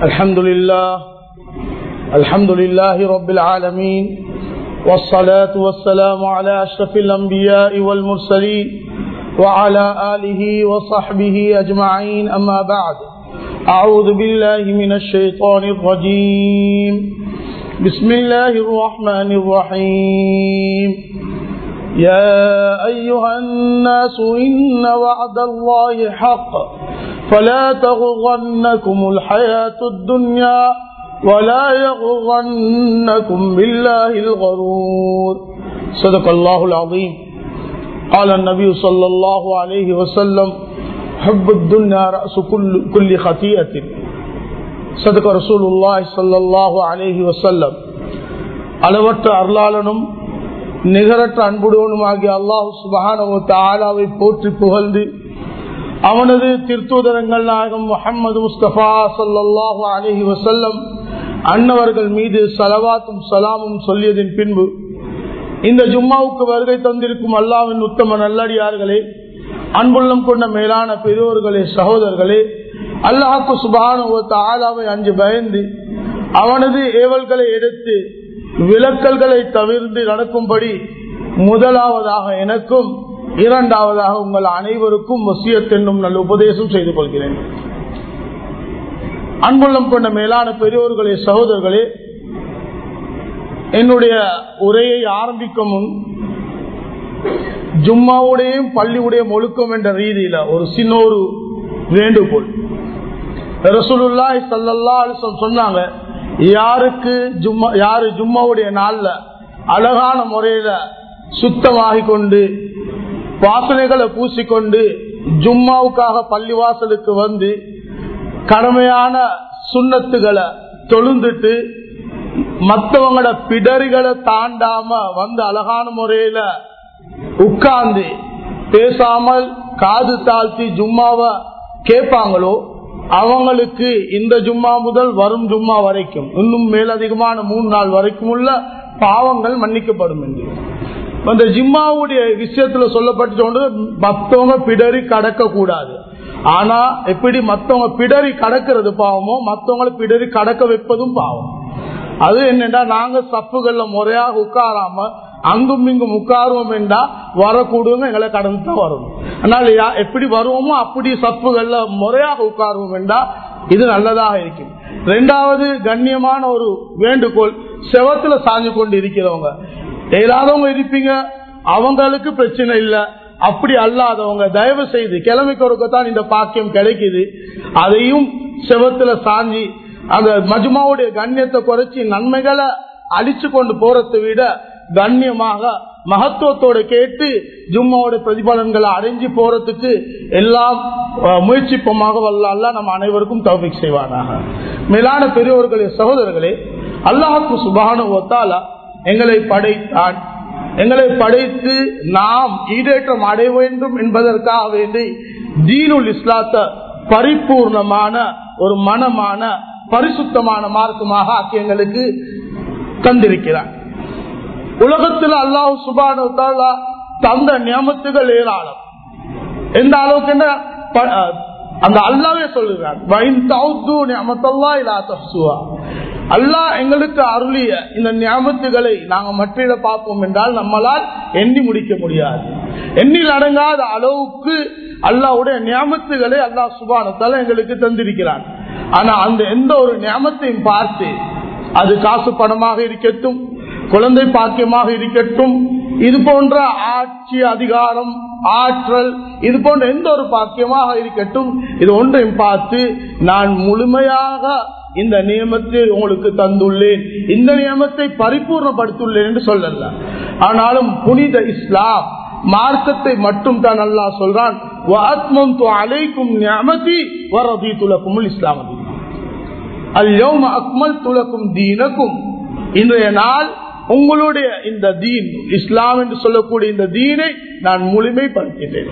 الحمد لله الحمد لله رب العالمين والصلاة والسلام على أشرف الأنبياء والمرسلين وعلى آله وصحبه أجمعين أما بعد أعوذ بالله من الشيطان الرجيم بسم الله الرحمن الرحيم يا أيها الناس إن وعد الله حق فلا تغرنكم الحياة الدنيا ولا يغرنكم بالله الغرور صدق الله العظيم قال النبي صلى الله عليه وسلم حب الدنيا رأس كل, كل خطيئة صدق رسول الله صلى الله عليه وسلم அளவற்ற அருளாளனும் நிகரற்ற அன்புடனுமாகிய அல்லாஹு சுபஹானவ தாலாவை போற்றி புகழ்ந்து அவனது திருத்தூதரங்கள் நாயகம் முகமது முஸ்தபா சல்லாஹூ அலஹி வசல்லம் அன்னவர்கள் மீது சலவாத்தும் சலாமும் சொல்லியதின் பின்பு இந்த ஜும்மாவுக்கு வருகை தந்திருக்கும் அல்லாவின் உத்தம நல்லடியார்களே அன்புள்ளம் கொண்ட மேலான பெரியோர்களே சகோதரர்களே அல்லாஹுக்கு சுபானுவத்த ஆலாவை அஞ்சு பயந்து அவனது ஏவல்களை எடுத்து விளக்கல்களை தவிர்த்து நடக்கும்படி முதலாவதாக எனக்கும் இரண்டாவதாக உங்கள் அனைவருக்கும் வசியத் என்னும் நல்ல உபதேசம் செய்து கொள்கிறேன் அன்புள்ளம் கொண்ட மேலான பெரியோர்களே சகோதரர்களே என்னுடைய உரையை ஆரம்பிக்கும் முன் ஜும்மாவுடையும் பள்ளியுடைய ஒழுக்கம் என்ற ரீதியில ஒரு சின்ன ஒரு வேண்டுகோள் ரசூலுல்லாய் சல்லல்லா சொன்னாங்க யாருக்கு ஜும்மா யாரு ஜும்மாவுடைய நாள்ல அழகான முறையில சுத்தமாகி கொண்டு வாசனைகளை பூசிக்கொண்டு ஜும்மாவுக்காக பள்ளிவாசலுக்கு வந்து கடமையான சுண்ணத்துகளை தொழுந்துட்டு மற்றவங்களோட பிடரிகளை தாண்டாம வந்து அழகான முறையில உட்கார்ந்து பேசாமல் காது தாழ்த்தி ஜும்மாவை கேட்பாங்களோ அவங்களுக்கு இந்த ஜும்மா முதல் வரும் ஜும்மா வரைக்கும் இன்னும் மேலதிகமான மூணு நாள் வரைக்கும் உள்ள பாவங்கள் மன்னிக்கப்படும் என்று அந்த ஜிம்மாவுடைய விஷயத்துல சொல்லப்பட்டு மத்தவங்க பிடரி கடக்க கூடாது ஆனா எப்படி மத்தவங்க பிடரி கடக்கிறது பாவமோ மத்தவங்களை பிடரி கடக்க வைப்பதும் பாவம் அது என்னடா நாங்க சப்புகள்ல முறையாக உட்காராம அங்கும் இங்கும் உட்காருவோம் என்றா வரக்கூடுங்க எங்களை கடந்து தான் வரணும் அதனால எப்படி வருவோமோ அப்படி சப்புகள்ல முறையாக உட்காருவோம் என்றா இது நல்லதாக இருக்கும் ரெண்டாவது கண்ணியமான ஒரு வேண்டுகோள் செவத்துல சாஞ்சு கொண்டு இருக்கிறவங்க ஏதாதவங்க இருப்பீங்க அவங்களுக்கு பிரச்சனை இல்லை அப்படி அல்லாதவங்க தயவு செய்து கிழமைக்கு ஒருக்கத்தான் இந்த பாக்கியம் கிடைக்குது அதையும் செவத்துல சாஞ்சி அந்த மஜ்மாவுடைய கண்ணியத்தை குறைச்சி நன்மைகளை அழிச்சு கொண்டு போறதை விட கண்ணியமாக மகத்துவத்தோட கேட்டு ஜும்மாவோட பிரதிபலன்களை அடைஞ்சு போறதுக்கு எல்லாம் முயற்சிப்பமாக வல்ல நம்ம அனைவருக்கும் தௌபிக் செய்வானாக மேலான பெரியவர்களே சகோதரர்களே அல்லாஹுக்கு சுபானு ஒத்தாலா எங்களை படைத்தான் எங்களை படைத்து நாம் ஈடேற்றம் அடைய வேண்டும் என்பதற்காக வேண்டி தீனுல் இஸ்லாத்த பரிபூர்ணமான ஒரு மனமான பரிசுத்தமான மார்க்கமாக ஆக்கி எங்களுக்கு தந்திருக்கிறார் உலகத்தில் அல்லாஹு சுபானு தந்த நியமத்துகள் ஏராளம் எந்த அளவுக்கு என்ன அந்த அல்லாவே சொல்லுகிறார் அல்லா எங்களுக்கு அருளிய இந்த ஞாபகத்துகளை நாங்க மற்றிட பார்ப்போம் என்றால் நம்மளால் எண்ணி முடிக்க முடியாது எண்ணில் அடங்காத அளவுக்கு அல்லாவுடைய ஞாபகத்துகளை அல்லா சுபானத்தால எங்களுக்கு தந்திருக்கிறான் ஆனா அந்த எந்த ஒரு ஞாபகத்தையும் பார்த்து அது காசு பணமாக இருக்கட்டும் குழந்தை பாக்கியமாக இருக்கட்டும் இது போன்ற ஆட்சி அதிகாரம் ஆற்றல் இது போன்ற எந்த ஒரு பாக்கியமாக இருக்கட்டும் இது ஒன்றையும் பார்த்து நான் முழுமையாக இந்த நியமத்தை உங்களுக்கு தந்துள்ளேன் இந்த நியமத்தை பரிபூர்ணப்படுத்தியுள்ளேன் என்று சொல்லல ஆனாலும் புனித இஸ்லாம் மார்க்கத்தை மட்டும் தான் அல்லா சொல்றான் அலைக்கும் நியமதி வரதி துலக்கும் இஸ்லாமதி அல்யோம் அக்மல் துலக்கும் தீனக்கும் இன்றைய நாள் உங்களுடைய இந்த தீன் இஸ்லாம் என்று சொல்லக்கூடிய இந்த தீனை நான் முழுமைப்படுத்திட்டேன்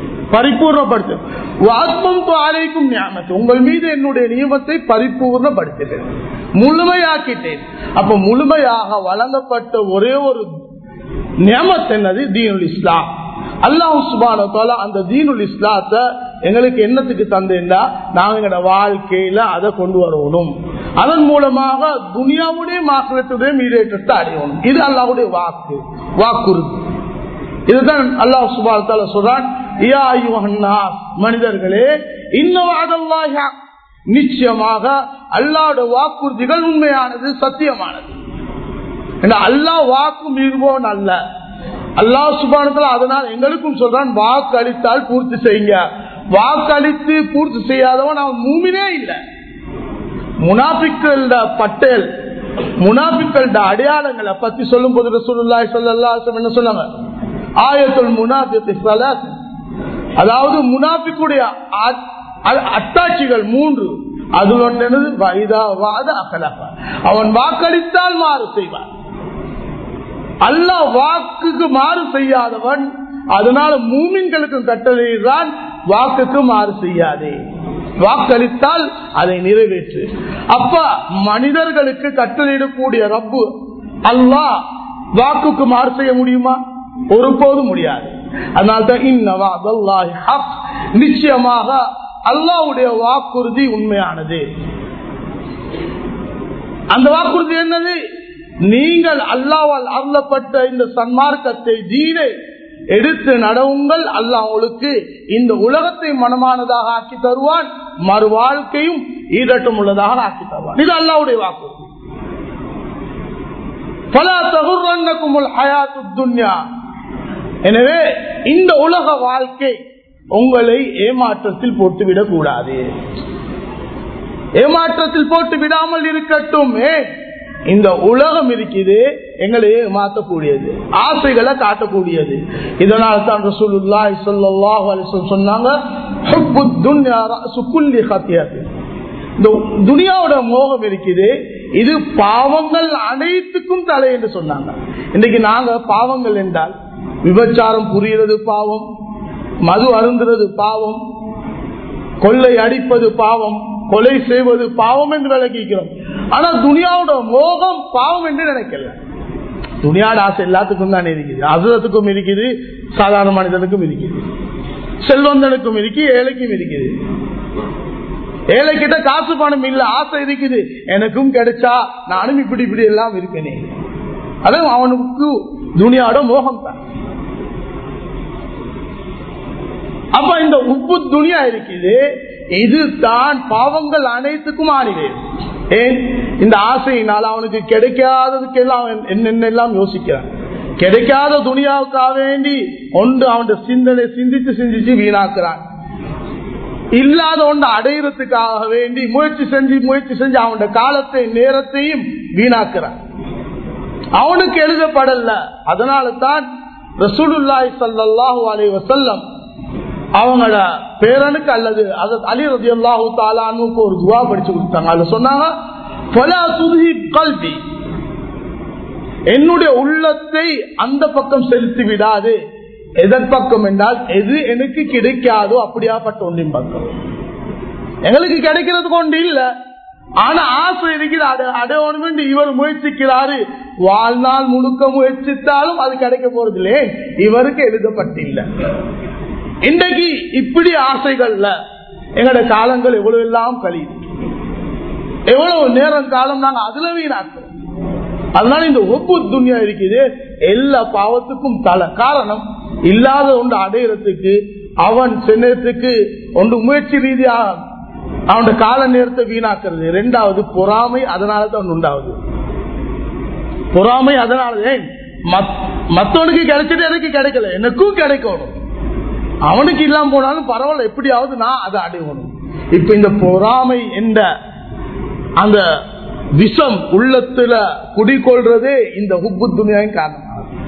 பரிபூர்ணப்படுத்தேன் ஞாபகத்தை உங்கள் மீது என்னுடைய நியமத்தை பரிபூர்ணப்படுத்திட்டேன் முழுமையாக்கிட்டேன் அப்ப முழுமையாக வழங்கப்பட்ட ஒரே ஒரு நியமத் என்னது தீனுல் இஸ்லாம் அல்லாஹு சுபான அந்த தீனுல் இஸ்லாத்தை எங்களுக்கு என்னத்துக்கு தந்தேன்டா நாங்க எங்களோட வாழ்க்கையில அதை கொண்டு வரணும் அதன் மூலமாக துனியாவுடைய மாக்கிரத்துடைய மீதேற்றத்தை அடையணும் இது அல்லாவுடைய வாக்கு வாக்குறுதி இதுதான் அல்லாஹ் சுபாத்தால சொல்றான் யா அய்யுஹன்னாஸ், மனிதர்களே இன்னவாதல்லாஹ் நிச்சயமாக அல்லாஹ்வுடைய வாக்குறுதிகள் உண்மையானது சத்தியமானது ஏன்னா அல்லாஹ் வாக்கு மீறுவோன் அல்ல அல்லாஹ் சுபானத்துல அதனால் எங்களுக்கும் சொல்றான் வாக்கு அளித்தால் பூர்த்தி செய்யுங்க வாக்கு அளித்து பூர்த்தி செய்யாதவன் அவன் மூமினே இல்லை முனாபிக்கள பட்டேல் முனாபிக்கள அடையாளங்களை பத்தி சொல்லும் போது ரசூலுல்லாஹி ஸல்லல்லாஹு அலைஹி வஸல்லம் என்ன சொன்னாங்க ஆயத்துல் முனாஃபிக் ஸலாத் அதாவது முனாபிக்குடைய அ- அ- அத்தாட்சிகள் மூன்று அதில் ஒன்று என்னது வைதா வாத அகலக அவன் வாக்களித்தால் மாறு செய்வான் அல்லாஹ் வாக்குக்கு மாறு செய்யாதவன் அதனால மூமின்களுக்கு கட்டளையிடுறான் வாக்குக்கு மாறு செய்யாதே வாக்களித்தால் அதை நிறைவேற்று அப்ப மனிதர்களுக்கு கட்டளையிடக்கூடிய ரப்பு அல்லாஹ் வாக்குக்கு மாறு செய்ய முடியுமா ஒருபோதும் முடியாது அதனால்தான் இன்னவா அல்லாஹ் ஹக் நிச்சயமாக அல்லாஹ்வுடைய வாக்குறுதி உண்மையானது அந்த வாக்குறுதி என்னது நீங்கள் அல்லாவால் அருளப்பட்ட இந்த சன்மார்க்கத்தை தீனை எடுத்து நடவுங்கள் அல்லாஹ் உங்களுக்கு இந்த உலகத்தை மனமானதாக ஆக்கி தருவான் மறு வாழ்க்கையும் ஈடட்டும் உள்ளதாக ஆக்கி தருவான் இது அல்லாவுடைய வாக்குறுதி பல தகுர்வன்னக்கும் ஹயாத்து துன்யா எனவே இந்த உலக வாழ்க்கை உங்களை ஏமாற்றத்தில் போட்டுவிடக் கூடாது ஏமாற்றத்தில் போட்டு விடாமல் இருக்கட்டும் ஏன் இந்த உலகம் இருக்குது எங்களை ஏமாற்றக்கூடியது ஆசைகளை காட்டக்கூடியது இதனால் தான் ரசூலுல்லாஹி ஸல்லல்லாஹு அலைஹி வஸல்லம் சொன்னாங்க ஹுப்புத் துன்யா ரஅசு குல்லி ஹத்தியத் இந்த துனியாவோட மோகம் இருக்குது இது பாவங்கள் அனைத்துக்கும் தலை என்று சொன்னாங்க இன்னைக்கு நாங்க பாவங்கள் என்றால் விபச்சாரம் புரிகிறது பாவம் மது அருந்துறது பாவம் கொள்ளை அடிப்பது பாவம் கொலை செய்வது பாவம் என்று விளக்கிக்கிறோம் ஆனா துனியாவோட மோகம் பாவம் என்று நினைக்கல துனியாட ஆசை எல்லாத்துக்கும் தான் இருக்குது அசுரத்துக்கும் இருக்குது சாதாரண மனிதனுக்கும் இருக்குது செல்வந்தனுக்கும் இருக்கு ஏழைக்கும் இருக்குது ஏழை கிட்ட காசு பணம் இல்ல ஆசை இருக்குது எனக்கும் கிடைச்சா நானும் இப்படி இப்படி எல்லாம் இருக்கனே அதுவும் அவனுக்கு துனியாவோட மோகம் தான் அப்ப இந்த உப்பு துணியா இருக்குது இதுதான் பாவங்கள் அனைத்துக்கும் ஆணிவேன் ஏன் இந்த ஆசையினால் அவனுக்கு கிடைக்காததுக்கு எல்லாம் என்னென்ன எல்லாம் யோசிக்கிறான் கிடைக்காத துணியாவுக்காக வேண்டி ஒன்று அவன் சிந்தனை சிந்திச்சு சிந்திச்சு வீணாக்குறான் இல்லாத ஒன்று அடையிறதுக்காக வேண்டி முயற்சி செஞ்சு முயற்சி செஞ்சு அவனுடைய காலத்தை நேரத்தையும் வீணாக்குறான் அவனுக்கு எழுதப்படல அதனால தான் ரசூலுல்லாய் சல்லாஹூ அலை வசல்லம் அவங்களோட பேரனுக்கு அல்லது அலி ரதி அல்லாஹூ தாலானுக்கு ஒரு துவா படிச்சு கொடுத்தாங்க அதுல சொன்னாங்க "ஃபலா துத்ஹிப் கல்பி." என்னுடைய உள்ளத்தை அந்த பக்கம் செலுத்தி விடாது எதன் பக்கம் என்றால் எது எனக்கு கிடைக்காதோ அப்படியாப்பட்ட ஒன்றின் பக்கம் எங்களுக்கு கிடைக்கிறது கொண்டு இல்ல ஆனா ஆசை இருக்குது அட- அடையணும் என்று இவர் முயற்சிக்கிறாரு வாழ்நாள் முழுக்க முயற்சித்தாலும் அது கிடைக்க போறதில்லே இவருக்கு எழுதப்பட்டில்லை இன்றைக்கு இப்படி ஆசைகள்ல எங்களோட காலங்கள் எவ்வளவு எல்லாம் கழியுது எவ்வளவு நேரம் காலம் நாங்க அதுல வீணாக்குறோம் அதனால இந்த ஒப்பு துணியா இருக்குது எல்லா பாவத்துக்கும் தலை காரணம் இல்லாத ஒன்று அடையிறதுக்கு அவன் சென்னத்துக்கு ஒன்று முயற்சி ரீதியாக அவனோட கால நேரத்தை வீணாக்குறது ரெண்டாவது பொறாமை அதனால தான் உண்டாகுது பொறாமை அதனால ஏன் மத்- மத்தவனுக்கு கிடைச்சிட்டு எனக்கு கிடைக்கல எனக்கும் கிடைக்கணும் அவனுக்கு இல்லாம போனாலும் பரவாயில்ல எப்படியாவது நான் அதை அடையணும் இப்ப இந்த பொறாமை என்ற அந்த விஷம் உள்ளத்துல குடிக்கொள்றதே இந்த ஹுப்பு துணியாவின் காரணமாக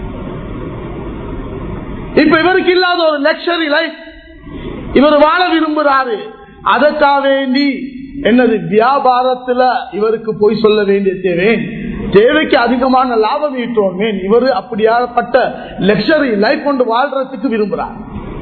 இப்ப இவருக்கு இல்லாத ஒரு லக்ஷரி லைஃப் இவர் வாழ விரும்புறாரு அதற்காக வேண்டி என்னது வியாபாரத்துல இவருக்கு போய் சொல்ல வேண்டிய தேவை தேவைக்கு அதிகமான லாபம் ஈட்டுவோமே இவர் அப்படியாப்பட்ட லக்ஷரி லைஃப் கொண்டு வாழ்றதுக்கு விரும்புறார்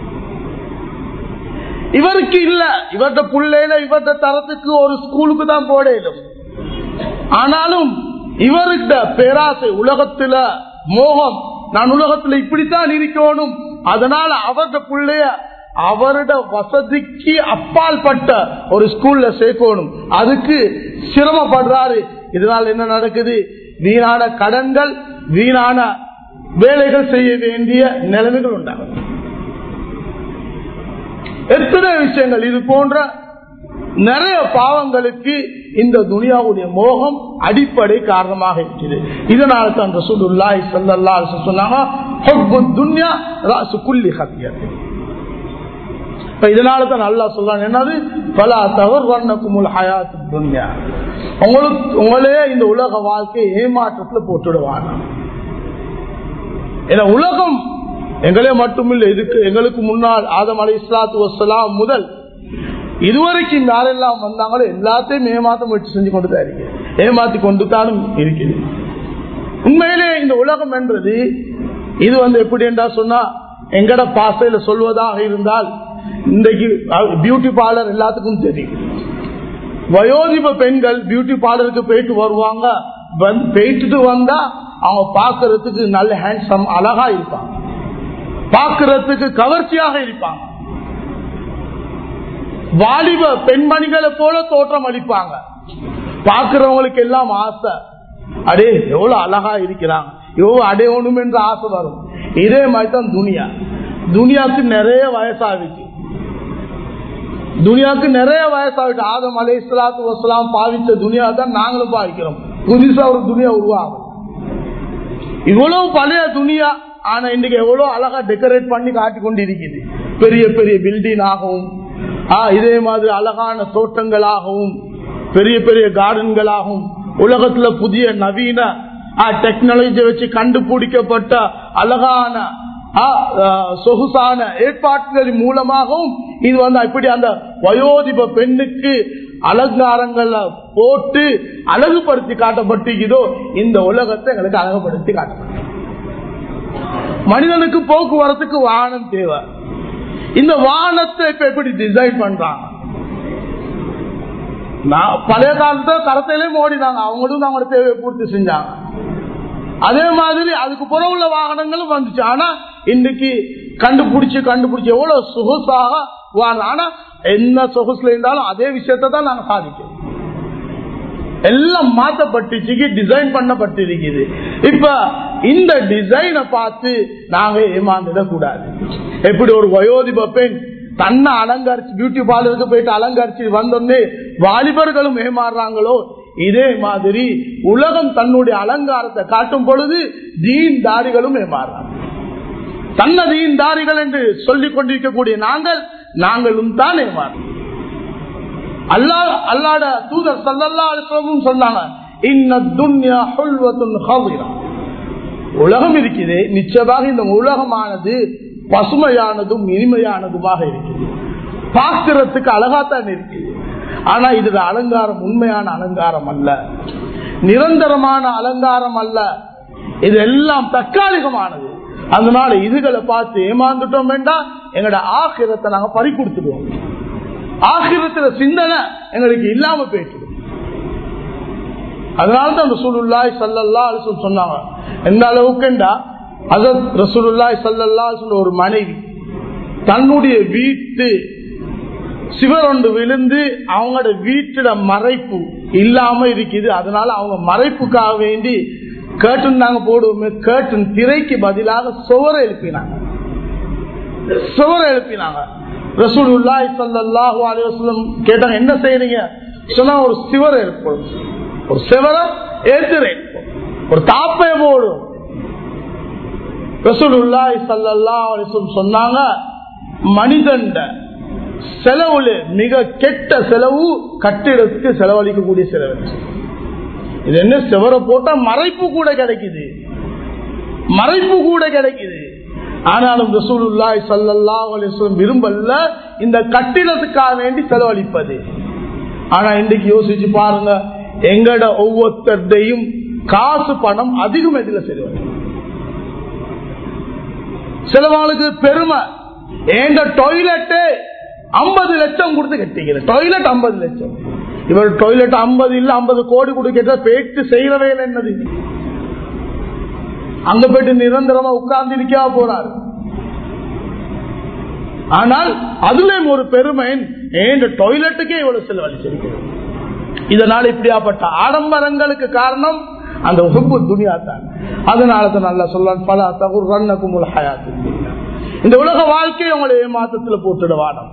இவருக்கு இல்ல இவர்த புள்ளையில இவர்த தரத்துக்கு ஒரு ஸ்கூலுக்கு தான் போட இயலும் ஆனாலும் இவர்கிட்ட பேராசை உலகத்துல மோகம் நான் உலகத்துல இப்படித்தான் இருக்கணும் அதனால அவரது பிள்ளைய அவரோட வசதிக்கு அப்பால் பட்ட ஒரு ஸ்கூல்ல சேர்க்கணும் அதுக்கு சிரமப்படுறாரு இதனால் என்ன நடக்குது வீணான கடன்கள் வீணான வேலைகள் செய்ய வேண்டிய நிலைமைகள் உண்டாகும் எத்தனை விஷயங்கள் இது போன்ற நிறைய பாவங்களுக்கு இந்த துனியாவுடைய மோகம் அடிப்படை காரணமாக இருக்கிறது இதனால தான் ரசூலுல்லாஹி ஸல்லல்லாஹு அலைஹி வஸல்லம் சொன்னாங்க ஹுப்புத் துன்யா ராசு குல்லி ஹத்தியத் இப்ப இதனால தான் அல்லாஹ் சொல்றான் என்னது பலா தவர் வர்ணக்குமுல் ஹயாத் துன்யா உங்களுக்கு உங்களே இந்த உலக வாழ்க்கை ஏமாற்றத்துல போட்டுடுவாங்க ஏன்னா உலகம் எங்களே மட்டுமில்லை இதுக்கு எங்களுக்கு முன்னால் ஆதம் அலி இஸ்லாத்து வசலாம் முதல் இதுவரைக்கும் யாரெல்லாம் வந்தாங்களோ எல்லாத்தையும் ஏமாத்த முயற்சி செஞ்சு கொண்டு தான் இருக்கு ஏமாத்தி கொண்டு தானும் இருக்குது உண்மையிலே இந்த உலகம் என்றது இது வந்து எப்படி என்றா சொன்னா எங்கட பாசையில சொல்வதாக இருந்தால் இன்றைக்கு பியூட்டி பார்லர் எல்லாத்துக்கும் தெரியும் வயோதிப பெண்கள் பியூட்டி பார்லருக்கு போயிட்டு வருவாங்க போயிட்டு வந்தா அவங்க பாக்குறதுக்கு நல்ல ஹேண்ட்ஸம் அழகா இருப்பாங்க பாக்குறதுக்கு கவர்ச்சியாக இருப்பாங்க வாலிப பெண்மணிகளை போல தோற்றம் அளிப்பாங்க பாக்குறவங்களுக்கு எல்லாம் ஆசை அடே எவ்வளவு அழகா இருக்கிறாங்க எவ்வளவு அடையணும் என்ற ஆசை வரும் இதே மாதிரி தான் துனியா துனியாவுக்கு நிறைய வயசாகிச்சு துனியாவுக்கு நிறைய வயசாகிட்டு ஆதம் அலை இஸ்லாத்து வசலாம் பாவிச்ச துனியா தான் நாங்களும் பாவிக்கிறோம் புதுசா ஒரு துனியா உருவாகும் இவ்வளவு பழைய துனியா ஆனா இன்னைக்கு எவ்வளவு அழகா டெக்கரேட் பண்ணி காட்டி கொண்டு இருக்குது பெரிய பெரிய பில்டிங் ஆகவும் இதே மாதிரி அழகான தோட்டங்களாகவும் பெரிய பெரிய கார்டன்களாகவும் உலகத்துல புதிய நவீன டெக்னாலஜி வச்சு கண்டுபிடிக்கப்பட்ட அழகான சொகுசான ஏற்பாடுகளின் மூலமாகவும் இது வந்து இப்படி அந்த வயோதிப பெண்ணுக்கு அலங்காரங்கள போட்டு அழகுபடுத்தி காட்டப்பட்டிருக்குதோ இந்த உலகத்தை எங்களுக்கு அழகுபடுத்தி காட்டப்பட்டு மனிதனுக்கு போக்குவரத்துக்கு வாகனம் தேவை இந்த வாகனத்தை இப்ப எப்படி டிசைன் பண்றாங்க பழைய காலத்துல கரத்திலே ஓடினாங்க அவங்களும் அவங்களோட தேவையை பூர்த்தி செஞ்சாங்க அதே மாதிரி அதுக்கு புற உள்ள வாகனங்களும் வந்துச்சு ஆனா இன்னைக்கு கண்டுபிடிச்சு கண்டுபிடிச்சு எவ்வளவு சொகுசாக ஆனா என்ன சொகுசுல இருந்தாலும் அதே விஷயத்த தான் நாங்க சாதிக்கிறோம் எல்லாம் மாற்றப்பட்டுச்சு டிசைன் பண்ணப்பட்டிருக்குது இப்ப இந்த டிசைனை பார்த்து நாங்க ஏமாந்துட கூடாது எப்படி ஒரு வயோதிப பெண் தன்னை அலங்கரிச்சு பியூட்டி பார்லருக்கு போயிட்டு அலங்கரிச்சு வந்தோடனே வாலிபர்களும் ஏமாறுறாங்களோ இதே மாதிரி உலகம் தன்னுடைய அலங்காரத்தை காட்டும் பொழுது தீன் தாரிகளும் ஏமாறுறாங்க தன்ன தீன் தாரிகள் என்று சொல்லிக் கொண்டிருக்கக்கூடிய நாங்கள் நாங்களும் தான் ஏமாறுறோம் அல்லா அல்லாட தூதர் சல்லல்லா அலுவலமும் சொன்னாங்க இன்ன துன்யா ஹுல்வத்துன் ஹாவிரா உலகம் இருக்குது நிச்சயமாக இந்த உலகமானது பசுமையானதும் இனிமையானதுமாக இருக்குது பார்க்கிறதுக்கு அழகாத்தான் இருக்குது ஆனா இது அலங்காரம் உண்மையான அலங்காரம் அல்ல நிரந்தரமான அலங்காரம் அல்ல இது எல்லாம் தற்காலிகமானது அதனால இதுகளை பார்த்து ஏமாந்துட்டோம் வேண்டாம் எங்களோட ஆகிரத்தை நாங்க பறி கொடுத்துடுவோம் ஆகிரத்துல சிந்தனை எங்களுக்கு இல்லாம போயிட்டு அதனாலதான் அந்த சூழ்நிலாய் சல்லல்லா அலிசல் சொன்னாங்க எந்த அளவுக்குண்டா அசத் ரசூலுல்லாய் சல்லல்லா ஒரு மனைவி தன்னுடைய வீட்டு சிவரொண்டு விழுந்து அவங்களோட வீட்டுல மறைப்பு இல்லாம இருக்குது அதனால அவங்க மறைப்புக்காக வேண்டி கேட்டன் நாங்க போடுவோமே கேட்டன் திரைக்கு பதிலாக சுவர எழுப்பினாங்க சுவர எழுப்பினாங்க ரசூலுல்லாய் சல்லாஹூ அலுவலம் கேட்டாங்க என்ன செய்யறீங்க சொன்னா ஒரு சிவர எழுப்போம் ஒரு சிவர ஏத்துறேன் ஒரு தாப்பை போடும் ரசூலுல்லாய் சல்லல்லா அலிஸ்லம் சொன்னாங்க மனிதண்ட செலவுல மிக கெட்ட செலவு கட்டிடத்துக்கு செலவழிக்கக்கூடிய செலவு இது என்ன செவர போட்டா மறைப்பு கூட கிடைக்குது மறைப்பு கூட கிடைக்குது ஆனாலும் ரசூலுல்லாய் சல்லல்லா அலிஸ்லம் விரும்பல இந்த கட்டிடத்துக்காக வேண்டி செலவழிப்பது ஆனா இன்றைக்கு யோசிச்சு பாருங்க எங்கட ஒவ்வொருத்தையும் காசு பணம் அதிகம் எதில் செலவழி சிலவங்களுக்கு பெருமை எங்க டாய்லெட்டு ஐம்பது லட்சம் கொடுத்து கட்டிக்கிற டாய்லெட் ஐம்பது லட்சம் இவர் டாய்லெட் ஐம்பது இல்ல ஐம்பது கோடி கொடுக்கிற பேச்சு செய்யற வேலை என்னது அங்க போயிட்டு நிரந்தரமா உட்கார்ந்து இருக்கா போறாரு ஆனால் அதுலயும் ஒரு பெருமை ஏன் டாய்லெட்டுக்கே இவ்வளவு செலவழிச்சிருக்கிறது இதனால இப்படியாப்பட்ட ஆடம்பரங்களுக்கு காரணம் அந்த உப்பு துணியா தான் அதனால தான் நல்லா சொல்ல பல தகுர் ரன்னக்கும் ஹயாத்து இந்த உலக வாழ்க்கையை உங்களை ஏமாத்தத்துல போட்டுடுவானம்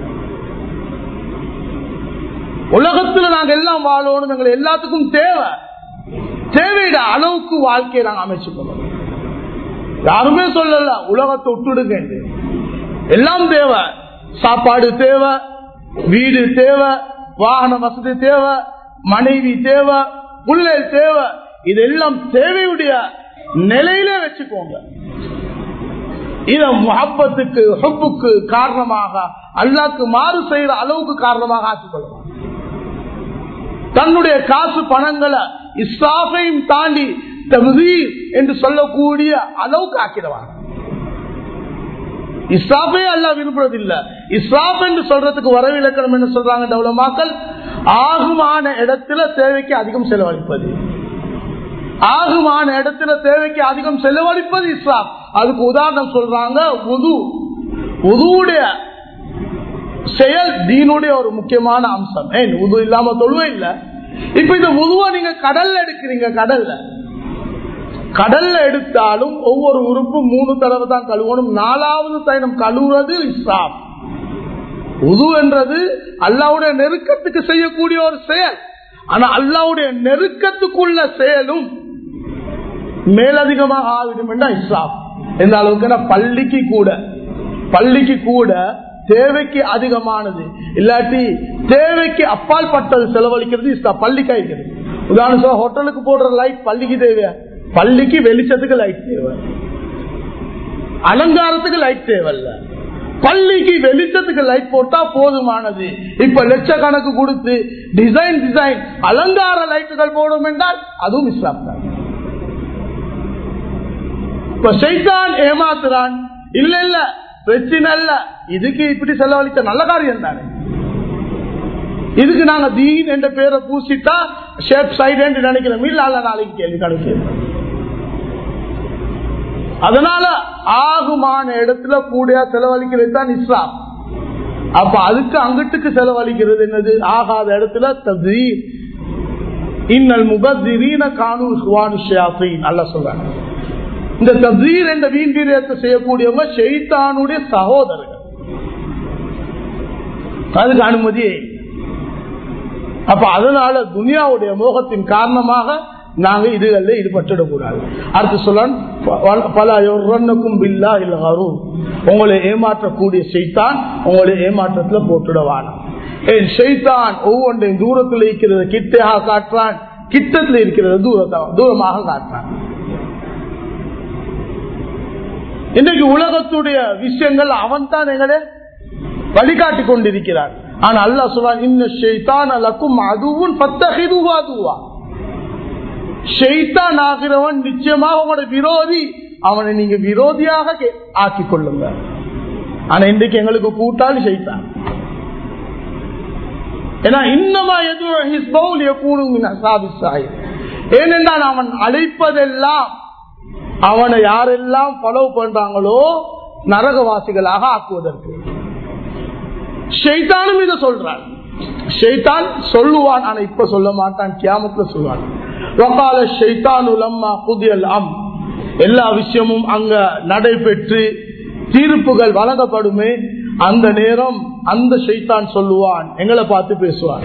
உலகத்துல நாங்க எல்லாம் வாழணும் எங்களை எல்லாத்துக்கும் தேவை தேவையிட அளவுக்கு வாழ்க்கையை நாங்க அமைச்சுக்கணும் யாருமே சொல்லல உலகத்தை விட்டுடுங்க என்று. எல்லாம் தேவை சாப்பாடு தேவை வீடு தேவை வாகன வசதி தேவை மனைவி தேவை புள்ளை தேவை இதெல்லாம் தேவையுடைய நிலையிலே வச்சுக்கோங்க இத முகப்பத்துக்கு ஹப்புக்கு காரணமாக அல்லாக்கு மாறு செய்யற அளவுக்கு காரணமாக ஆக்கிக்கொள்ளலாம் தன்னுடைய காசு பணங்களை இஸ்லாஃபையும் தாண்டி தகுதீர் என்று சொல்லக்கூடிய அளவுக்கு ஆக்கிடுவாங்க இஸ்லாஃபே அல்ல விரும்புறதில்லை இஸ்லாப் என்று சொல்றதுக்கு வரவிலக்கணம் என்ன சொல்றாங்க இந்த உலமாக்கள் ஆகுமான இடத்துல தேவைக்கு அதிகம் செலவழிப்பது ஆகுமான இடத்துல தேவைக்கு அதிகம் செலவழிப்பது இஸ்லாம் அதுக்கு உதாரணம் சொல்றாங்க உது உதுவுடைய செயல் தீனுடைய ஒரு முக்கியமான அம்சம் ஏன் உது இல்லாம தொழுவே இல்ல இப்ப இந்த உதுவ நீங்க கடல்ல எடுக்கிறீங்க கடல்ல கடல்ல எடுத்தாலும் ஒவ்வொரு உறுப்பும் மூணு தடவை தான் கழுவணும் நாலாவது பயணம் கழுவுறது இஸ்லாம் உது என்றது அல்லாவுடைய நெருக்கத்துக்கு செய்யக்கூடிய ஒரு செயல் ஆனா அல்லாவுடைய நெருக்கத்துக்குள்ள செயலும் மேலதிகமாக ஆகிடும் என்றா இஸ்லாம் எந்த அளவுக்கு பள்ளிக்கு கூட பள்ளிக்கு கூட தேவைக்கு அதிகமானது இல்லாட்டி தேவைக்கு அப்பால் பட்டது செலவழிக்கிறது இஸ்லாம் பள்ளிக்கு ஆகிறது உதாரணம் ஹோட்டலுக்கு போடுற லைட் பள்ளிக்கு தேவையா பள்ளிக்கு வெளிச்சத்துக்கு லைட் தேவை அலங்காரத்துக்கு லைட் தேவையில்ல பள்ளிக்கு வெளிச்சத்துக்கு லைட் போட்டா போதுமானது இப்ப லட்சக்கணக்கு கொடுத்து டிசைன் டிசைன் அலங்கார லைட்டுகள் போடும் என்றால் அதுவும் இஸ்லாம் தான் இப்ப சைத்தான் ஏமாத்துறான் இல்ல இல்ல பிரச்சனை இல்ல இதுக்கு இப்படி செலவழித்த நல்ல காரியம் தானே இதுக்கு நாங்க தீன் என்ற பேரை பூசிட்டா ஷேப் சைடு என்று நினைக்கிறோம் இல்ல நாளைக்கு கேள்வி கணக்கு அதனால ஆகுமான இடத்துல கூட செலவழிக்கிறது தான் இஸ்லாம் அப்ப அதுக்கு அங்கிட்டுக்கு செலவழிக்கிறது என்னது ஆகாத இடத்துல ததீர் இன்னல் முபத்திரீன கானூர் சுவானு ஷியாசீன் அல்ல சொல்றாங்க இந்த ததீர் என்ற வீண்வீரியத்தை செய்யக்கூடியவங்க ஷெய்தானுடைய சகோதரர்கள் அதுக்கு அனுமதியே அப்ப அதனால துனியாவுடைய மோகத்தின் காரணமாக நாங்க இதுகள்ல ஈடுபட்டுடக்கூடாது அடுத்து சொல்ல பல ரன்னுக்கும் பில்லா இல்ல வரும் உங்களை ஏமாற்றக்கூடிய செய்தான் உங்களை ஏமாற்றத்துல போட்டுடவானா ஏன் செய்தான் ஒவ்வொன்றையும் தூரத்தில் இருக்கிறத கிட்டையாக காட்டுறான் கிட்டத்தில் இருக்கிறத தூரத்தை தூரமாக காட்டுறான் இன்னைக்கு உலகத்துடைய விஷயங்கள் அவன் தான் எங்களை வழிகாட்டி கொண்டிருக்கிறான் ஆனா அல்லா சொல்றான் இன்னும் ஷெய்தான் அலக்கும் அதுவும் பத்தகிதுவா அதுவா ஷெய்தான் ஆகிறவன் நிச்சயமாக உங்களோட விரோதி அவனை நீங்க விரோதியாக ஆக்கி கொள்ளுங்க ஆனா இன்றைக்கு எங்களுக்கு கூட்டாளி ஷெய்தான் ஏன்னா இன்னமா ஏனென்றால் அவன் அழைப்பதெல்லாம் அவனை யாரெல்லாம் ஃபாலோ பண்றாங்களோ நரகவாசிகளாக ஆக்குவதற்கு ஷெய்தானும் இதை சொல்றான் ஷெய்தான் சொல்லுவான் ஆனா இப்ப சொல்ல மாட்டான் கியாமத்துல சொல்லுவான் வக்கால ஷெய்தான் உலம்மா புதியல் அம் எல்லா விஷயமும் அங்க நடைபெற்று தீர்ப்புகள் வழங்கப்படுமே அந்த நேரம் அந்த ஷெய்தான் சொல்லுவான் எங்களை பார்த்து பேசுவான்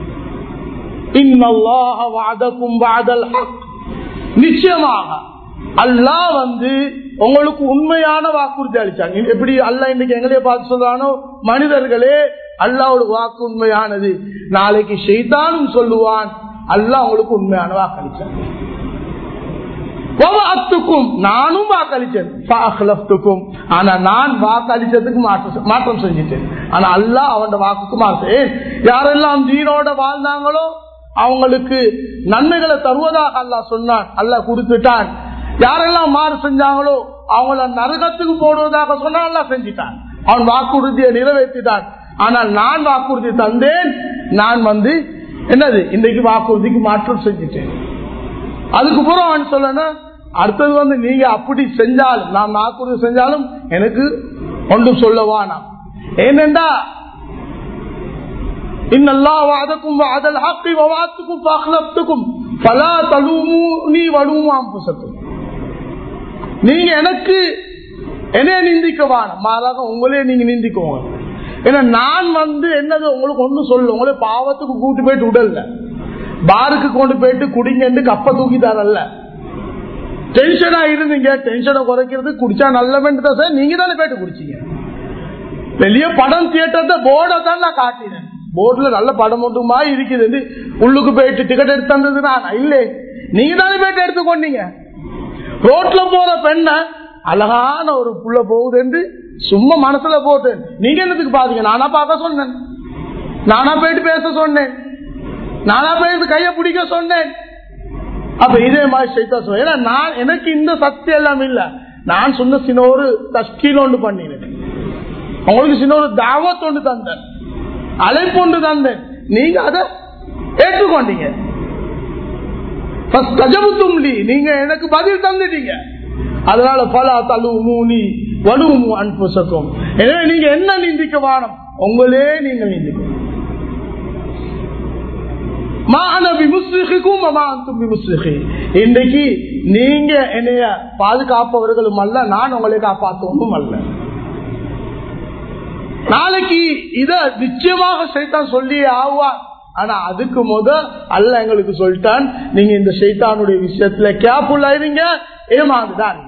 நிச்சயமாக அல்லாஹ் வந்து உங்களுக்கு உண்மையான வாக்குறுதி அளிச்சாங்க எப்படி அல்ல இன்னைக்கு எங்களையே பார்த்து சொல்றானோ மனிதர்களே அல்லாவோட வாக்கு உண்மையானது நாளைக்கு செய்தாலும் சொல்லுவான் அல்லாஹ் உங்களுக்கு உண்மையான வாக்கு அளிச்சாங்க நானும் வாக்களிச்சேன் ஆனா நான் வாக்களிச்சதுக்கு மாற்றம் செஞ்சிட்டேன் ஆனா அல்லா அவன் வாக்குக்கு மாற்றேன் யாரெல்லாம் தீனோட வாழ்ந்தாங்களோ அவங்களுக்கு நன்மைகளை தருவதாக அல்லா சொன்னான் அல்ல கொடுத்துட்டான் யாரெல்லாம் மாறு செஞ்சாங்களோ அவங்கள நரகத்துக்கு போடுவதாக சொன்னா அல்லா செஞ்சிட்டான் அவன் வாக்குறுதியை நிறைவேற்றிட்டான் ஆனால் நான் வாக்குறுதி தந்தேன் நான் வந்து என்னது இன்றைக்கு வாக்குறுதிக்கு மாற்றம் செஞ்சிட்டேன் அதுக்கு பூரா அவன் சொல்லணும் அடுத்தது வந்து நீங்க அப்படி செஞ்சாலும் நான் வாக்குறுதி செஞ்சாலும் எனக்கு ஒன்றும் சொல்லவா நான் ஏனென்றா இன்னல்லா வாதக்கும் வாதல் ஹக்கி வவாத்துக்கும் பஹ்லப்துக்கும் பலா தலுமூனி வலுமாம் புசக்கும் நீங்க எனக்கு என்னைய நிந்திக்க வானம் மாறாக உங்களே நீங்க நிந்திக்கோங்க ஏன்னா நான் வந்து என்னது உங்களுக்கு ஒண்ணு சொல்ல உங்களே பாவத்துக்கு கூட்டு போயிட்டு விடல பாருக்கு கொண்டு போயிட்டு குடிங்கன்னு கப்ப தூக்கி தரல டென்ஷனா இருந்தீங்க டென்ஷனை குறைக்கிறது குடிச்சா நல்லவன் சார் நீங்க தானே போயிட்டு குடிச்சீங்க வெளிய படம் தியேட்டர்ல போர்டை தான் நான் காட்டினேன் போர்டுல நல்ல படம் ஒன்றுமா இருக்குது உள்ளுக்கு போயிட்டு டிக்கெட் எடுத்து தந்தது நான் இல்லை நீங்க தானே போயிட்டு எடுத்துக்கொண்டீங்க ரோட்ல போற பெண்ண அழகான ஒரு புள்ள போகுது என்று சும்மா மனசுல போட்டு நீங்க என்னத்துக்கு பாத்தீங்க நானா பார்க்க சொன்னேன் நானா போயிட்டு பேச சொன்னேன் நானா போயிட்டு கைய பிடிக்க சொன்னேன் அப்ப இதே மாதிரி சைத்தா சொல்ல ஏன்னா நான் எனக்கு இந்த சக்தி எல்லாம் இல்ல நான் சொன்ன சின்ன ஒரு தஸ்கீல் ஒன்று பண்ணினேன் உங்களுக்கு சின்ன ஒரு தாவத் ஒன்று தந்தேன் அழைப்பு ஒன்று தந்தேன் நீங்க அதை ஏற்றுக்கொண்டீங்க கஜமுத்தும்லி நீங்க எனக்கு பதில் தந்துட்டீங்க அதனால பல தலு மூனி வலுவும் அன்புசக்கும் எனவே நீங்க என்ன நிந்திக்க வானம் உங்களே நீங்க நிந்திக்கும் இன்றைக்கு நீங்க என்னைய பாதுகாப்பவர்களும் அல்ல நான் உங்களை காப்பாற்றவும் அல்ல நாளைக்கு இத நிச்சயமாக சைத்தான் சொல்லி ஆவார் ஆனா அதுக்கு முத அல்ல எங்களுக்கு சொல்லிட்டான் நீங்க இந்த சைத்தானுடைய விஷயத்துல கேப்புள்ளாயிருங்க ஏமாந்துதான்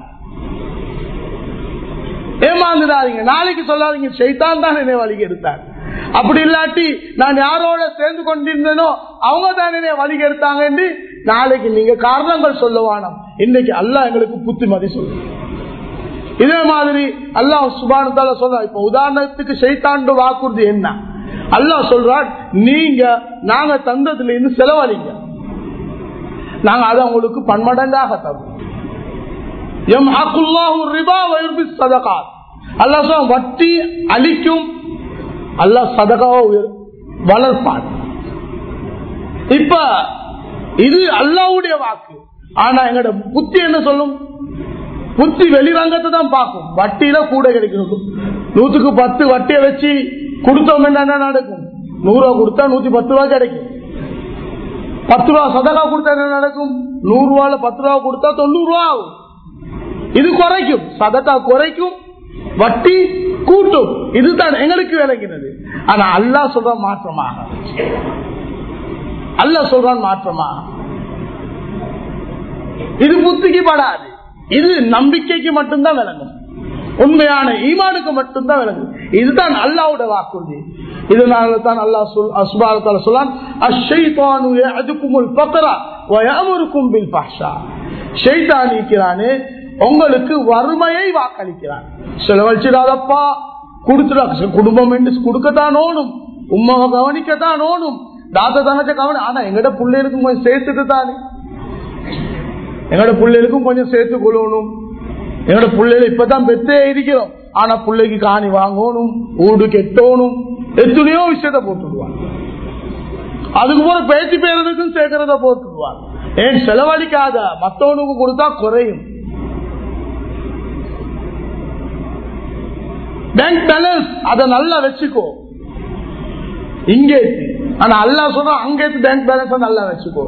ஏமாந்துடாதீங்க நாளைக்கு சொல்லாதீங்க சைத்தான் தான் என்னை வழி எடுத்தார் அப்படி இல்லாட்டி நான் யாரோட சேர்ந்து கொண்டிருந்தேனோ அவங்க தான் என்னை வழி எடுத்தாங்க என்று நாளைக்கு நீங்க காரணங்கள் சொல்லுவானோம் இன்னைக்கு அல்ல எங்களுக்கு புத்திமதி சொல்லு இதே மாதிரி அல்லாஹ் சுபானத்தால சொல்ற இப்ப உதாரணத்துக்கு செய்தாண்டு வாக்குறுதி என்ன அல்லாஹ் சொல்றான் நீங்க நாங்க தந்ததுல இருந்து செலவழிங்க நாங்க அதை உங்களுக்கு பன்மடங்காக தருவோம் எம் ஹக்குல்லாஹு ரிபா வயிர்பி சதகா அல்லாஹ் சொல்ல வட்டி அழிக்கும் அல்லாஹ் சதகாவை வளர்ப்பான் இப்ப இது அல்லாவுடைய வாக்கு ஆனா எங்கட புத்தி என்ன சொல்லும் புத்தி வெளிரங்கத்தை தான் பார்க்கும் வட்டியில கூட கிடைக்கும் நூத்துக்கு பத்து வட்டியை வச்சு கொடுத்தோம் என்ன நடக்கும் நூறு ரூபா கொடுத்தா நூத்தி பத்து ரூபா கிடைக்கும் பத்து ரூபா சதகா கொடுத்தா என்ன நடக்கும் நூறு ரூபால பத்து ரூபா கொடுத்தா தொண்ணூறு ரூபா ஆகும் இது குறைக்கும் சதகா குறைக்கும் வட்டி கூட்டும் இதுதான் எங்களுக்கு விளங்கினது ஆனா அல்லா சொல்ற மாற்றமாக அல்ல சொல்றான் மாற்றமாக இது புத்திக்கு படாது இது நம்பிக்கைக்கு மட்டும்தான் விளங்கும் உண்மையான ஈமானுக்கு மட்டும்தான் விளங்கும் இதுதான் அல்லாவோட வாக்குறுதி இதனால தான் அல்லா சொல் அசுபாலத்தால சொல்லான் அஷைத்தானு அதுக்குமுல் பக்கரா வயாமருக்கும் பில் பாஷா ஷெய்தான் இருக்கிறானே உங்களுக்கு வறுமையை வாக்களிக்கிறான் செலவழிச்சிடாதப்பா கொடுத்துடா குடும்பம் என்று கொடுக்கத்தான் ஓணும் உமாவை கவனிக்கத்தான் ஓணும் தாத்த தனத்தை கவனி ஆனா எங்கட பிள்ளைகளுக்கும் கொஞ்சம் சேர்த்துட்டு தானே எங்களோட பிள்ளைகளுக்கும் கொஞ்சம் சேர்த்து கொள்ளணும் என்னோட பிள்ளைகள் இப்பதான் பெத்தே இருக்கிறோம் ஆனா பிள்ளைக்கு காணி வாங்கணும் ஊடு கெட்டணும் எத்தனையோ விஷயத்த போட்டுடுவாங்க அதுக்கு போற பேச்சு பேரதுக்கும் சேர்க்கறத போட்டுடுவாங்க ஏன் செலவழிக்காத மத்தவனுக்கு கொடுத்தா குறையும் பேங்க் பேலன்ஸ் அதை நல்லா வச்சுக்கோ இங்கே ஆனா அல்லா சொல்ற அங்கே பேங்க் பேலன்ஸ் நல்லா வச்சுக்கோ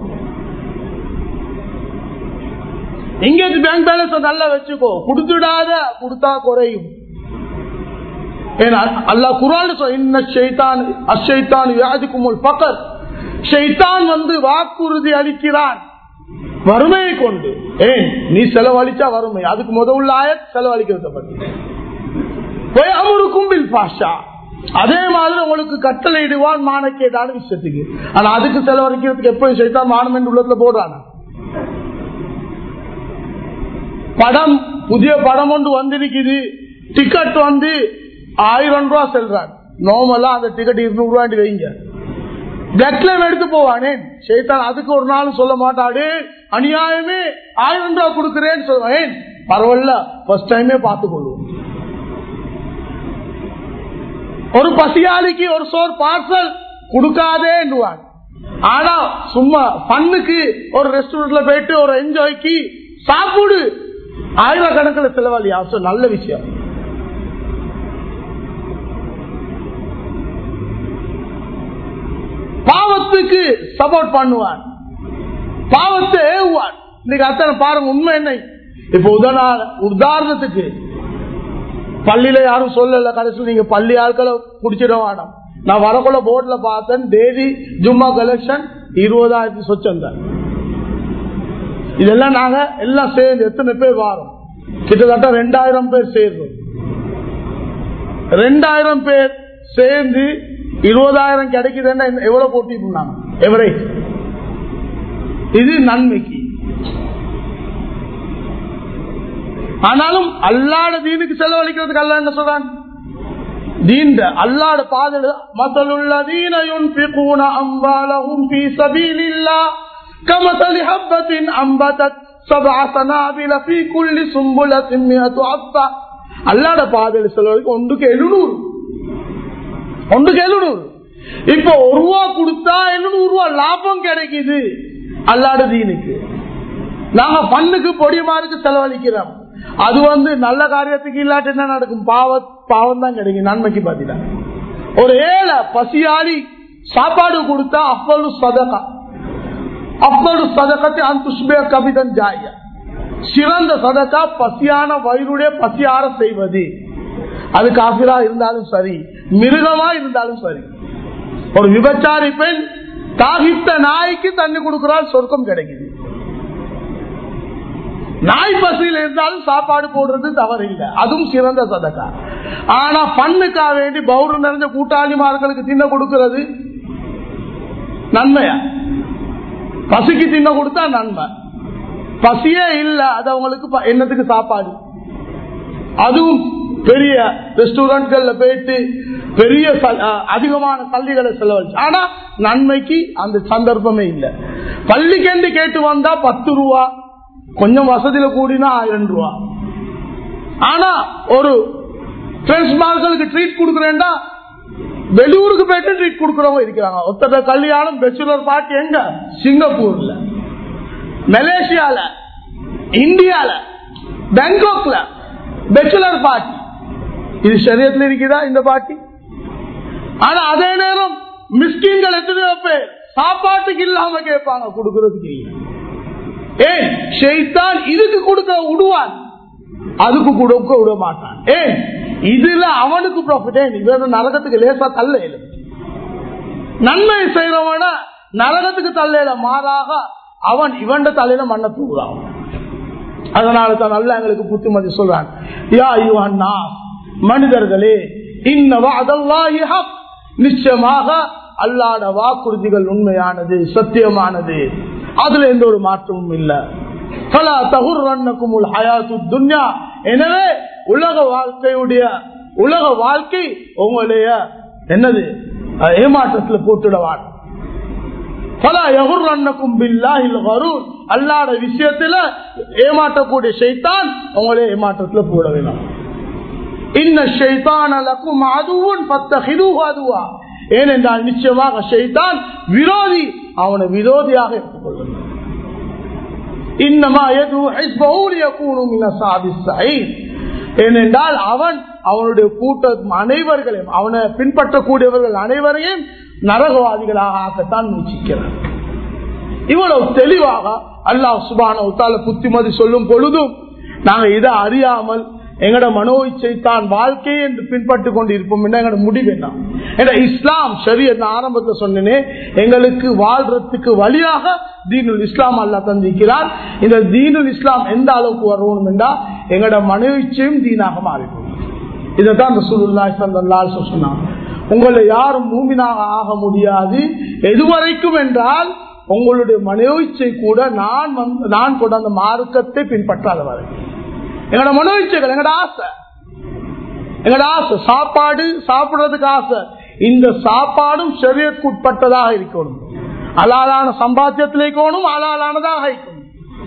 எங்கேயாச்சும் பேங்க் பேலன்ஸ் நல்லா வச்சுக்கோ கொடுத்துடாத கொடுத்தா குறையும் ஏன்னா அல்லா குரான் ஷைத்தான் அஷைத்தான் வியாதிக்கும் பக்கர் ஷைத்தான் வந்து வாக்குறுதி அளிக்கிறான் வறுமையை கொண்டு ஏன் நீ செலவழிச்சா வறுமை அதுக்கு முதல் ஆய செலவழிக்கிறத பத்தி அமருக்கும் பாஷா அதே மாதிரி உங்களுக்கு கட்டளை இடுவான் மானக்கேடான விஷயத்துக்கு ஆனா அதுக்கு செலவழிக்கிறதுக்கு எப்பயும் சைத்தான் மானம் என்று உள்ளத்துல போடுறானா படம் புதிய படம் ஒன்று வந்திருக்குது டிக்கெட் வந்து ஆயிரம் ரூபாய் செல்றான் நார்மலா அந்த டிக்கெட் இருநூறு ரூபாய் வைங்க கட்லம் எடுத்து போவானே சேத்தான் அதுக்கு ஒரு நாள் சொல்ல மாட்டாடு அநியாயமே ஆயிரம் ரூபாய் கொடுக்கிறேன்னு சொல்லுவேன் பரவாயில்ல ஃபர்ஸ்ட் டைமே பார்த்து கொள்வோம் ஒரு பசியாளிக்கு ஒரு சோர் பார்சல் கொடுக்காதேன்னுவாங்க ஆனா சும்மா பண்ணுக்கு ஒரு ரெஸ்டாரண்ட்ல போயிட்டு ஒரு என்ஜாய்க்கு சாப்பிடு ஆயிரக்கணக்கில் செலவாளி அவசரம் நல்ல விஷயம் பாவத்துக்கு சப்போர்ட் பண்ணுவான் பாவத்தை ஏவுவான் இன்னைக்கு அத்தனை பாருங்க உண்மை என்ன இப்ப உதாரண உதாரணத்துக்கு பள்ளியில யாரும் சொல்லல கடைசியில் நீங்க பள்ளி ஆட்களை குடிச்சிட வேண்டாம் நான் வரக்குள்ள போர்ட்ல பார்த்தேன் டெய்லி ஜும்மா கலெக்ஷன் இருபதாயிரத்தி சொச்சம் தான் இதெல்லாம் நாங்க எல்லாம் சேர்ந்து எத்தனை பேர் வாரோம் கிட்டத்தட்ட ரெண்டாயிரம் பேர் சேர்றோம் ரெண்டாயிரம் பேர் சேர்ந்து இருபதாயிரம் கிடைக்குதுன்னா எவ்வளவு போட்டி பண்ணாங்க எவரேஜ் இது நன்மைக்கு ஆனாலும் அல்லாட தீனுக்கு செலவழிக்கிறதுக்கு அல்ல என்ன சொல்றான் தீண்ட அல்லாட பாதல் மசலுள்ளதீன யுன்ஃபிகூன அம்வாலஹும் ஃபீ சபீலில்லாஹ் கமஸலி ஹப்பத்தின் அம்பதத் சப்அ சனாபில ஃபீ குல்லி சும்புலத்தின் மியத்து அஃபா அல்லாட பாதல் செலவழிக்க ஒன்றுக்கு 700 ஒன்றுக்கு 700 இப்ப ஒரு ரூபா கொடுத்தா 700 ரூபா லாபம் கிடைக்குது அல்லாட தீனுக்கு நாங்க பண்ணுக்கு பொடியமாருக்கு செலவழிக்கிறோம் அது வந்து நல்ல காரியத்துக்கு இல்லாட்டி என்ன நடக்கும் பாவ பாவம் தான் கிடைக்கும் நன்மைக்கு பாத்தீங்கன்னா ஒரு ஏழை பசியாளி சாப்பாடு கொடுத்தா அப்பளு சதகா அப்பளு சதகத்தை அந்த கவிதன் ஜாய சிறந்த சதக்கா பசியான வயிறுடைய பசியார செய்வது அது காபிரா இருந்தாலும் சரி மிருகமா இருந்தாலும் சரி ஒரு விபச்சாரி பெண் தாகித்த நாய்க்கு தண்ணி கொடுக்கிறால் சொர்க்கம் கிடைக்குது நாய் பசியில் இருந்தாலும் சாப்பாடு போடுறது தவறு இல்லை அதுவும் சிறந்த சதக்கா ஆனா பண்ணுக்காக வேண்டி பௌரம் நிறைஞ்ச கூட்டாளிமார்களுக்கு தின்ன கொடுக்கிறது நன்மையா பசிக்கு தின்ன கொடுத்தா நன்மை பசியே இல்ல அது அவங்களுக்கு என்னத்துக்கு சாப்பாடு அதுவும் பெரிய ரெஸ்டாரண்ட்கள்ல போயிட்டு பெரிய அதிகமான கல்விகளை செலவழிச்சு ஆனா நன்மைக்கு அந்த சந்தர்ப்பமே இல்லை பள்ளிக்கெண்டு கேட்டு வந்தா பத்து ரூபா கொஞ்சம் வசதியில கூடினா ஆயிரம் ரூபா ஆனா ஒரு ஃப்ரெண்ட்ஸ்மார்களுக்கு ட்ரீட் கொடுக்குறேன்டா வெளியூருக்கு போயிட்டு ட்ரீட் கொடுக்குறவங்க இருக்கிறாங்க ஒருத்தர கல்யாணம் பெச்சுலர் பார்ட்டி எங்க சிங்கப்பூர்ல மலேசியால இந்தியால பேங்காக்ல பெச்சுலர் பார்ட்டி இது சரியத்துல இருக்குதா இந்த பார்ட்டி ஆனா அதே நேரம் மிஸ்கின்கள் எத்தனையோ பேர் சாப்பாட்டுக்கு இல்லாம கேட்பாங்க கொடுக்கறதுக்கு இல்லை ஏன் ஷெய்தான் இதுக்கு கொடுக்க விடுவான் அதுக்கு கொடுக்க விட மாட்டான் ஏன் இதுல அவனுக்கு ப்ராஃபிட் இவன் நரகத்துக்கு லேசா தள்ள நன்மை செய்யறவன நரகத்துக்கு தள்ளையில மாறாக அவன் இவன் தலையில மண்ணை தூக்குறான் அதனால தான் நல்ல எங்களுக்கு புத்திமதி சொல்றான் யா யுவன்னா மனிதர்களே இன்னவா அதல்லாஹி ஹக் நிச்சயமாக அல்லாட வாக்குறுதிகள் உண்மையானது சத்தியமானது அதுல எந்த ஒரு மாற்றமும் இல்ல பல தகுர்வண்ணக்கும் ஹயாத்து துன்யா எனவே உலக வாழ்க்கையுடைய உலக வாழ்க்கை உங்களுடைய என்னது ஏமாற்றத்தில் போட்டுடவான் பல எகுர்வண்ணக்கும் பில்லாஹில் வரூர் அல்லாட விஷயத்துல ஏமாற்றக்கூடிய செய்தான் உங்களே ஏமாற்றத்துல போட வேணும் இன்ன ஷைத்தானலக்கும் அதுவும் பத்த அதுவா ஏனென்றால் நிச்சயமாக ஷைத்தான் விரோதி அவனை விரோதியாக எடுத்துக்கொள்ளும் இன்னமா ஏனென்றால் அவன் அவனுடைய கூட்டம் அனைவர்களையும் அவனை பின்பற்றக்கூடியவர்கள் அனைவரையும் நரகவாதிகளாக ஆக்கத்தான் முயற்சிக்கிறான் இவ்வளவு தெளிவாக அல்லாஹ் சுபான உத்தால புத்திமதி சொல்லும் பொழுதும் நாங்க இதை அறியாமல் எங்கட மனோ இச்சைத்தான் வாழ்க்கை என்று பின்பற்றி கொண்டு இருப்போம் எங்களோட முடிவு என்ன என்ற இஸ்லாம் சரி என்ன ஆரம்பத்தில் சொன்னேனே எங்களுக்கு வாழ்றதுக்கு வழியாக தீனுல் இஸ்லாம் அல்லா தந்திருக்கிறார் இந்த தீனுல் இஸ்லாம் எந்த அளவுக்கு வரணும் என்றா எங்களோட மனோ இச்சையும் தீனாக மாறிடும் இதைத்தான் ரசூலுல்லாஹி ஸல்லல்லாஹு அலைஹி வஸல்லம் சொன்னாங்க உங்களை யாரும் மூமினாக ஆக முடியாது எதுவரைக்கும் என்றால் உங்களுடைய மனோயிச்சை கூட நான் வந்து நான் கூட அந்த மார்க்கத்தை பின்பற்றாத வரை எங்களோட மனோயிச்சைகள் எங்களோட ஆசை எங்களோட ஆசை சாப்பாடு சாப்பிடுறதுக்கு ஆசை இந்த சாப்பாடும் சரியத்துக்குட்பட்டதாக இருக்கணும் அலாலான சம்பாத்தியத்தில் இருக்கணும் அலாலானதாக இருக்கணும்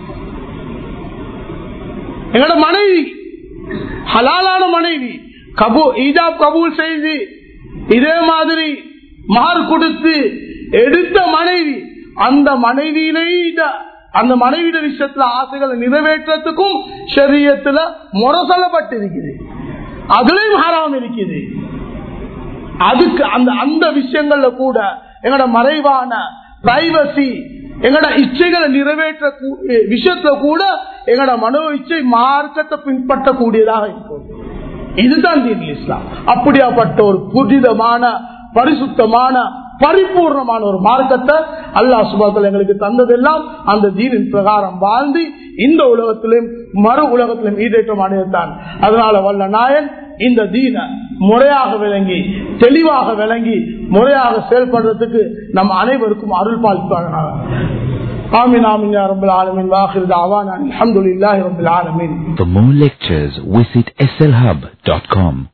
எங்களோட மனைவி ஹலாலான மனைவி கபூ ஈஜாப் கபூல் செய்து இதே மாதிரி மாறு கொடுத்து எடுத்த மனைவி அந்த மனைவியிலே அந்த மனைவியிட விஷயத்துல ஆசைகளை நிறைவேற்றத்துக்கும் சரியத்துல முரசலப்பட்டிருக்குது அதுலயும் ஹராம் இருக்குது அதுக்கு அந்த அந்த விஷயங்கள்ல கூட எங்களோட மறைவான பிரைவசி எங்களோட இச்சைகளை நிறைவேற்ற விஷயத்துல கூட எங்களோட மனோ இச்சை மார்க்கத்தை பின்பற்றக்கூடியதாக இருக்கும் இதுதான் தீன் இஸ்லாம் அப்படியாப்பட்ட ஒரு புதிதமான பரிசுத்தமான பரிபூர்ணமான ஒரு மார்க்கத்தை அல்லாஹ் சுபாத்தில் எங்களுக்கு தந்ததெல்லாம் அந்த தீனின் பிரகாரம் வாழ்ந்து இந்த உலகத்திலும் மறு உலகத்திலும் ஈடேற்றம் அடையத்தான் அதனால வல்ல நாயன் இந்த தீன முறையாக விளங்கி தெளிவாக விளங்கி முறையாக செயல்படுறதுக்கு நம் அனைவருக்கும் அருள் பாலிப்பாங்க آمين آمين يا رب العالمين وآخر دعوانا الحمد لله رب العالمين For more lectures, visit slhub.com.